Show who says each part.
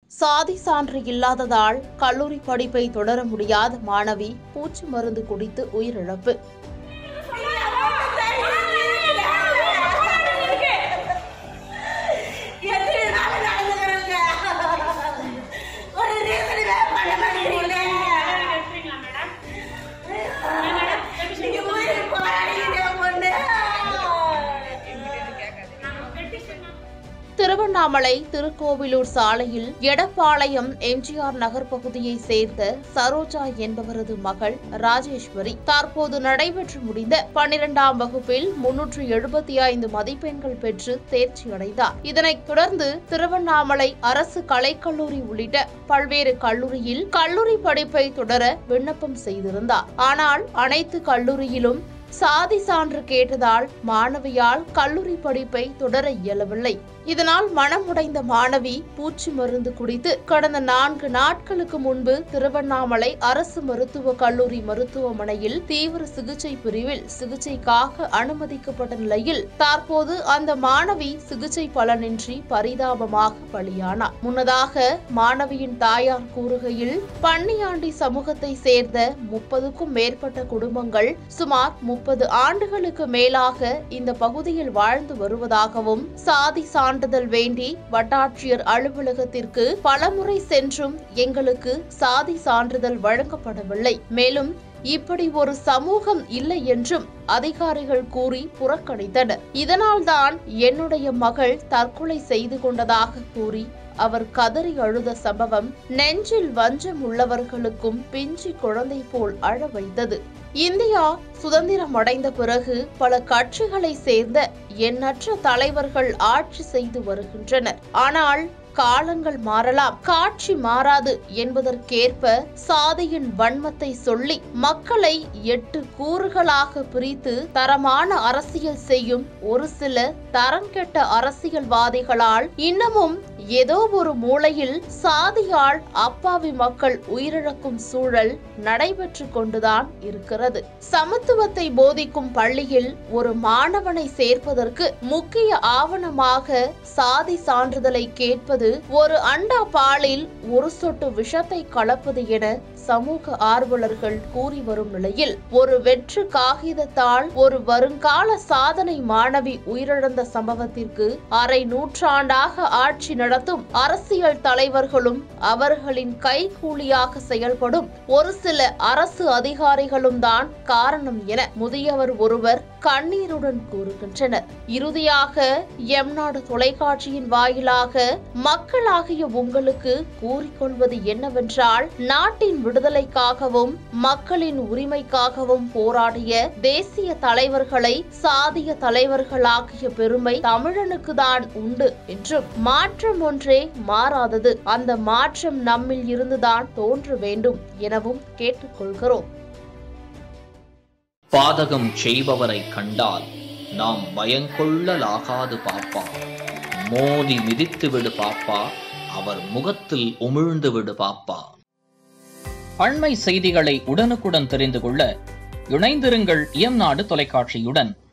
Speaker 1: சாதி சான்று இல்லாததால் கல்லூரி படிப்பை தொடர முடியாத மாணவி பூச்சி மருந்து குடித்து உயிரிழப்பு திருவண்ணாமலை திருக்கோவிலூர் சாலையில் எடப்பாளையம் எம்ஜிஆர் நகர் பகுதியை சேர்ந்த சரோஜா என்பவரது மகள் ராஜேஸ்வரி தற்போது நடைபெற்று முடிந்த பன்னிரெண்டாம் வகுப்பில் முன்னூற்று எழுபத்தி ஐந்து மதிப்பெண்கள் பெற்று தேர்ச்சி அடைந்தார் இதனைத் தொடர்ந்து திருவண்ணாமலை அரசு கலைக்கல்லூரி உள்ளிட்ட பல்வேறு கல்லூரியில் கல்லூரி படிப்பை தொடர விண்ணப்பம் செய்திருந்தார் ஆனால் அனைத்து கல்லூரியிலும் சாதி சான்று கேட்டதால் மாணவியால் கல்லூரி படிப்பை தொடர இயலவில்லை இதனால் மனமுடைந்த மாணவி பூச்சி மருந்து குடித்து கடந்த நான்கு நாட்களுக்கு முன்பு திருவண்ணாமலை அரசு மருத்துவக் கல்லூரி மருத்துவமனையில் தீவிர சிகிச்சை பிரிவில் சிகிச்சைக்காக அனுமதிக்கப்பட்ட நிலையில் தற்போது அந்த மாணவி சிகிச்சை பலனின்றி பரிதாபமாக பலியானார் முன்னதாக மாணவியின் தாயார் கூறுகையில் பன்னியாண்டி சமூகத்தை சேர்ந்த முப்பதுக்கும் மேற்பட்ட குடும்பங்கள் சுமார் முப்பது ஆண்டுகளுக்கு மேலாக இந்த பகுதியில் வாழ்ந்து வருவதாகவும் சாதி சான்றிதழ் வேண்டி வட்டாட்சியர் அலுவலகத்திற்கு பலமுறை சென்றும் எங்களுக்கு சாதி சான்றிதழ் வழங்கப்படவில்லை மேலும் இப்படி ஒரு சமூகம் இல்லை என்றும் அதிகாரிகள் கூறி புறக்கணித்தனர் இதனால்தான் என்னுடைய மகள் தற்கொலை செய்து கொண்டதாக கூறி அவர் கதறி அழுத சம்பவம் நெஞ்சில் வஞ்சம் உள்ளவர்களுக்கும் பிஞ்சி குழந்தை போல் அழ வைத்தது இந்தியா சுதந்திரம் அடைந்த பிறகு பல கட்சிகளை சேர்ந்த எண்ணற்ற தலைவர்கள் ஆட்சி செய்து வருகின்றனர் ஆனால் காலங்கள் மாறலாம் காட்சி மாறாது என்பதற்கேற்ப சாதியின் வன்மத்தை சொல்லி மக்களை எட்டு கூறுகளாக பிரித்து தரமான அரசியல் செய்யும் ஒரு சில தரங்கெட்ட அரசியல்வாதிகளால் இன்னமும் ஏதோ ஒரு மூலையில் சாதியால் அப்பாவி மக்கள் உயிரிழக்கும் சூழல் நடைபெற்று கொண்டுதான் இருக்கிறது சமத்துவத்தை போதிக்கும் பள்ளியில் ஒரு மாணவனை சேர்ப்பதற்கு முக்கிய ஆவணமாக சாதி சான்றிதழை கேட்பது ஒரு அண்டா பாலில் ஒரு சொட்டு விஷத்தை கலப்பது என சமூக ஆர்வலர்கள் கூறி வரும் நிலையில் ஒரு வெற்று காகிதத்தால் ஒரு வருங்கால சாதனை மாணவி உயிரிழந்த சம்பவத்திற்கு அரை நூற்றாண்டாக ஆட்சி நடத்தும் அரசியல் தலைவர்களும் அவர்களின் கைகூலியாக செயல்படும் ஒரு சில அரசு அதிகாரிகளும் தான் காரணம் என முதியவர் ஒருவர் கண்ணீருடன் கூறுகின்றனர் இறுதியாக எம்நாடு தொலைக்காட்சியின் வாயிலாக மக்களாகிய உங்களுக்கு கூறிக்கொள்வது என்னவென்றால் நாட்டின் விடுதலைக்காகவும் மக்களின் உரிமைக்காகவும் போராடிய தேசிய தலைவர்களை சாதிய தலைவர்களாகிய பெருமை தமிழனுக்கு தான் உண்டு என்றும் மாற்றம் ஒன்றே மாறாதது அந்த மாற்றம் நம்மில் இருந்துதான் தோன்ற வேண்டும் எனவும் கேட்டுக்கொள்கிறோம்
Speaker 2: பாதகம் செய்பவரை கண்டால் நாம் பயங்கொள்ளலாகாது பாப்பா மோதி மிதித்து விடு பாப்பா அவர் முகத்தில் உமிழ்ந்து விடு பாப்பா அண்மை செய்திகளை உடனுக்குடன் தெரிந்து கொள்ள இணைந்திருங்கள் இயம்நாடு தொலைக்காட்சியுடன்